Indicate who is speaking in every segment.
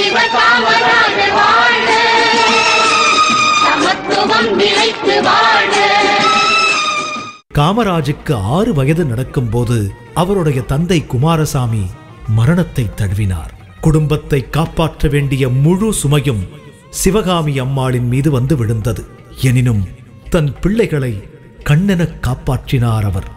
Speaker 1: தலைவர் காமராஜர் வாழ்க சமத்துவம் நிலைத்து வாழ்க
Speaker 2: காமராஜுக்கு ஆறு வயது நடக்கும்போது அவருடைய தந்தை குமாரசாமி மரணத்தை தழுவினார் குடும்பத்தை காப்பாற்ற வேண்டிய முழு சுமையும் சிவகாமி அம்மாளின் மீது வந்து விழுந்தது எனினும் தன் பிள்ளைகளை கண்ணெனக் காப்பாற்றினார் அவர்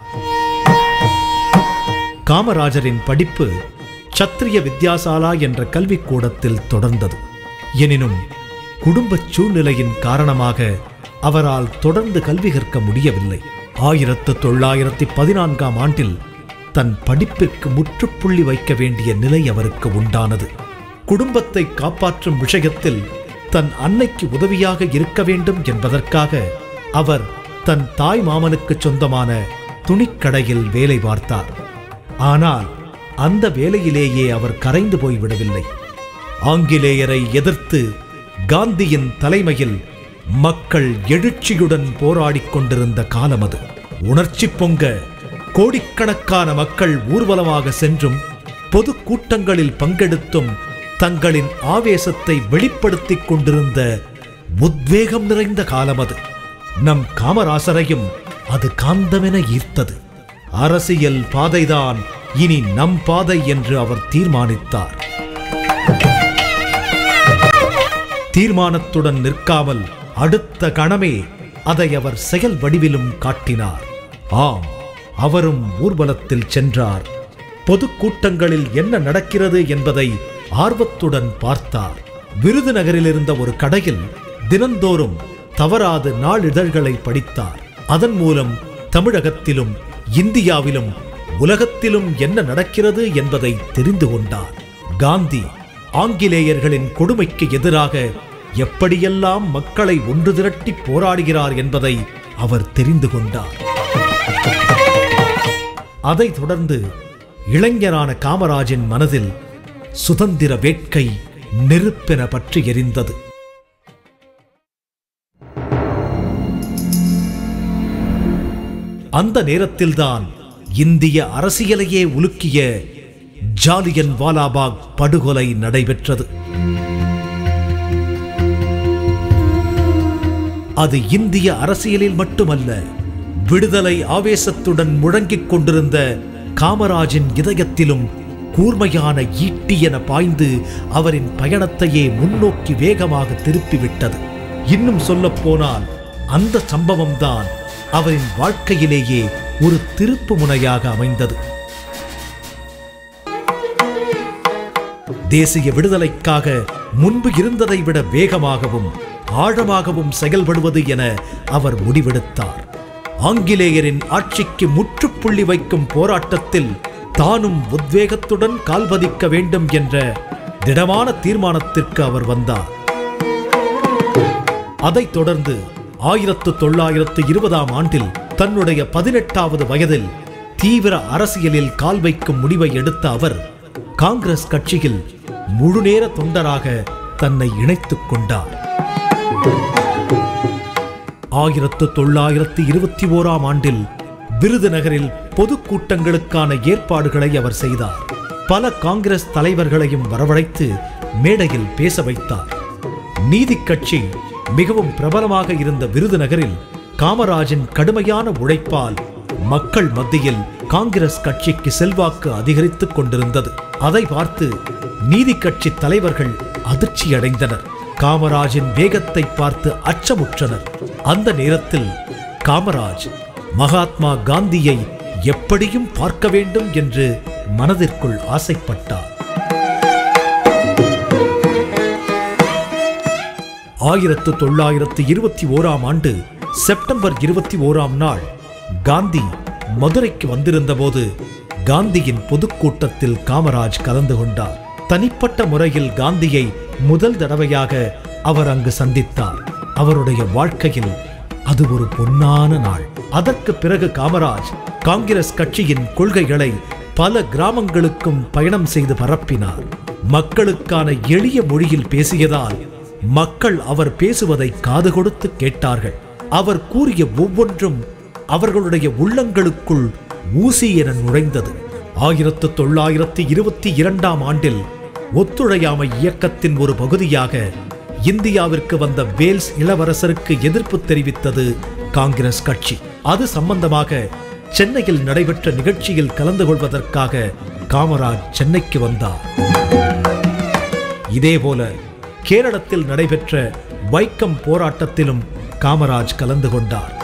Speaker 2: காமராஜரின் படிப்பு சத்திரிய வித்யாசாலா என்ற கல்விக்கூடத்தில் தொடர்ந்தது எனினும் குடும்பச் சூழ்நிலையின் காரணமாக அவரால் தொடர்ந்து கல்வி கற்க முடியவில்லை ஆயிரத்து தொள்ளாயிரத்தி பதினான்காம் ஆண்டில் தன் படிப்பிற்கு முற்றுப்புள்ளி வைக்க வேண்டிய நிலை அவருக்கு உண்டானது குடும்பத்தை காப்பாற்றும் விஷயத்தில் தன் அன்னைக்கு உதவியாக இருக்க வேண்டும் என்பதற்காக அவர் தன் தாய் மாமனுக்கு சொந்தமான துணிக்கடையில் வேலை பார்த்தார் ஆனால் அந்த வேலையிலேயே அவர் கரைந்து போய்விடவில்லை ஆங்கிலேயரை எதிர்த்து காந்தியின் தலைமையில் மக்கள் எழுச்சியுடன் போராடிக் கொண்டிருந்த காலம் அது உணர்ச்சி பொங்க கோடிக்கணக்கான மக்கள் ஊர்வலமாக சென்றும் பொது கூட்டங்களில் பங்கெடுத்தும் தங்களின் ஆவேசத்தை வெளிப்படுத்திக் கொண்டிருந்த உத்வேகம் நிறைந்த காலம் அது நம் காமராசரையும் அது காந்தமென ஈர்த்தது அரசியல் பாதைதான் இனி நம் பாதை என்று அவர் தீர்மானித்தார் தீர்மானத்துடன் நிற்காமல் அடுத்த கணமே அதை அவர் செயல் வடிவிலும் காட்டினார் ஆம் அவரும் ஊர்வலத்தில் சென்றார் பொதுக்கூட்டங்களில் என்ன நடக்கிறது என்பதை ஆர்வத்துடன் பார்த்தார் விருதுநகரில் இருந்த ஒரு கடையில் தினந்தோறும் தவறாது நாளிதழ்களை படித்தார் அதன் மூலம் தமிழகத்திலும் இந்தியாவிலும் உலகத்திலும் என்ன நடக்கிறது என்பதை தெரிந்து கொண்டார் காந்தி ஆங்கிலேயர்களின் கொடுமைக்கு எதிராக எப்படியெல்லாம் மக்களை ஒன்று திரட்டி போராடுகிறார் என்பதை அவர் தெரிந்து கொண்டார் அதைத் தொடர்ந்து இளைஞரான காமராஜின் மனதில் சுதந்திர வேட்கை நெருப்பென பற்றி எரிந்தது அந்த நேரத்தில்தான் இந்திய அரசியலையே உலுக்கிய ஜாலியன் வாலாபாக் படுகொலை நடைபெற்றது அது இந்திய அரசியலில் மட்டுமல்ல விடுதலை ஆவேசத்துடன் முழங்கிக் கொண்டிருந்த காமராஜின் இதயத்திலும் கூர்மையான ஈட்டி என பாய்ந்து அவரின் பயணத்தையே முன்னோக்கி வேகமாக திருப்பிவிட்டது இன்னும் சொல்லப் போனால் அந்த சம்பவம்தான் அவரின் வாழ்க்கையிலேயே ஒரு திருப்பு முனையாக அமைந்தது தேசிய விடுதலைக்காக முன்பு இருந்ததை விட வேகமாகவும் ஆழமாகவும் செயல்படுவது என அவர் முடிவெடுத்தார் ஆங்கிலேயரின் ஆட்சிக்கு முற்றுப்புள்ளி வைக்கும் போராட்டத்தில் தானும் உத்வேகத்துடன் கால்பதிக்க வேண்டும் என்ற திடமான தீர்மானத்திற்கு அவர் வந்தார் அதைத் தொடர்ந்து ஆயிரத்து தொள்ளாயிரத்து இருபதாம் ஆண்டில் தன்னுடைய பதினெட்டாவது வயதில் தீவிர அரசியலில் கால் வைக்கும் முடிவை எடுத்த அவர் காங்கிரஸ் கட்சியில் முழுநேர தொண்டராக தன்னை இணைத்துக் கொண்டார் ஆயிரத்து தொள்ளாயிரத்து இருபத்தி ஓராம் ஆண்டில் விருதுநகரில் பொதுக்கூட்டங்களுக்கான ஏற்பாடுகளை அவர் செய்தார் பல காங்கிரஸ் தலைவர்களையும் வரவழைத்து மேடையில் பேச வைத்தார் நீதிக் கட்சி மிகவும் பிரபலமாக இருந்த விருதுநகரில் காமராஜின் கடுமையான உழைப்பால் மக்கள் மத்தியில் காங்கிரஸ் கட்சிக்கு செல்வாக்கு அதிகரித்துக் கொண்டிருந்தது அதை பார்த்து நீதிக் கட்சி தலைவர்கள் அதிர்ச்சியடைந்தனர் காமராஜின் வேகத்தை பார்த்து அச்சமுற்றனர் அந்த நேரத்தில் காமராஜ் மகாத்மா காந்தியை எப்படியும் பார்க்க வேண்டும் என்று மனதிற்குள் ஆசைப்பட்டார் ஆயிரத்து தொள்ளாயிரத்து இருபத்தி ஓராம் ஆண்டு செப்டம்பர் இருபத்தி ஓராம் நாள் காந்தி மதுரைக்கு வந்திருந்தபோது காந்தியின் பொதுக்கூட்டத்தில் காமராஜ் கலந்து கொண்டார் தனிப்பட்ட முறையில் காந்தியை முதல் தடவையாக அவர் அங்கு சந்தித்தார் அவருடைய வாழ்க்கையில் அது ஒரு பொன்னான நாள் அதற்கு பிறகு காமராஜ் காங்கிரஸ் கட்சியின் கொள்கைகளை பல கிராமங்களுக்கும் பயணம் செய்து பரப்பினார் மக்களுக்கான எளிய மொழியில் பேசியதால் மக்கள் அவர் பேசுவதை காது கொடுத்து கேட்டார்கள் அவர் கூறிய ஒவ்வொன்றும் அவர்களுடைய உள்ளங்களுக்குள் ஊசி என நுழைந்தது ஆயிரத்து தொள்ளாயிரத்து இருபத்தி இரண்டாம் ஆண்டில் ஒத்துழையாமை இயக்கத்தின் ஒரு பகுதியாக இந்தியாவிற்கு வந்த வேல்ஸ் இளவரசருக்கு எதிர்ப்பு தெரிவித்தது காங்கிரஸ் கட்சி அது சம்பந்தமாக சென்னையில் நடைபெற்ற நிகழ்ச்சியில் கலந்து கொள்வதற்காக காமராஜ் சென்னைக்கு வந்தார் இதேபோல கேரளத்தில் நடைபெற்ற வைக்கம் போராட்டத்திலும் காமராஜ் கலந்து கொண்டார்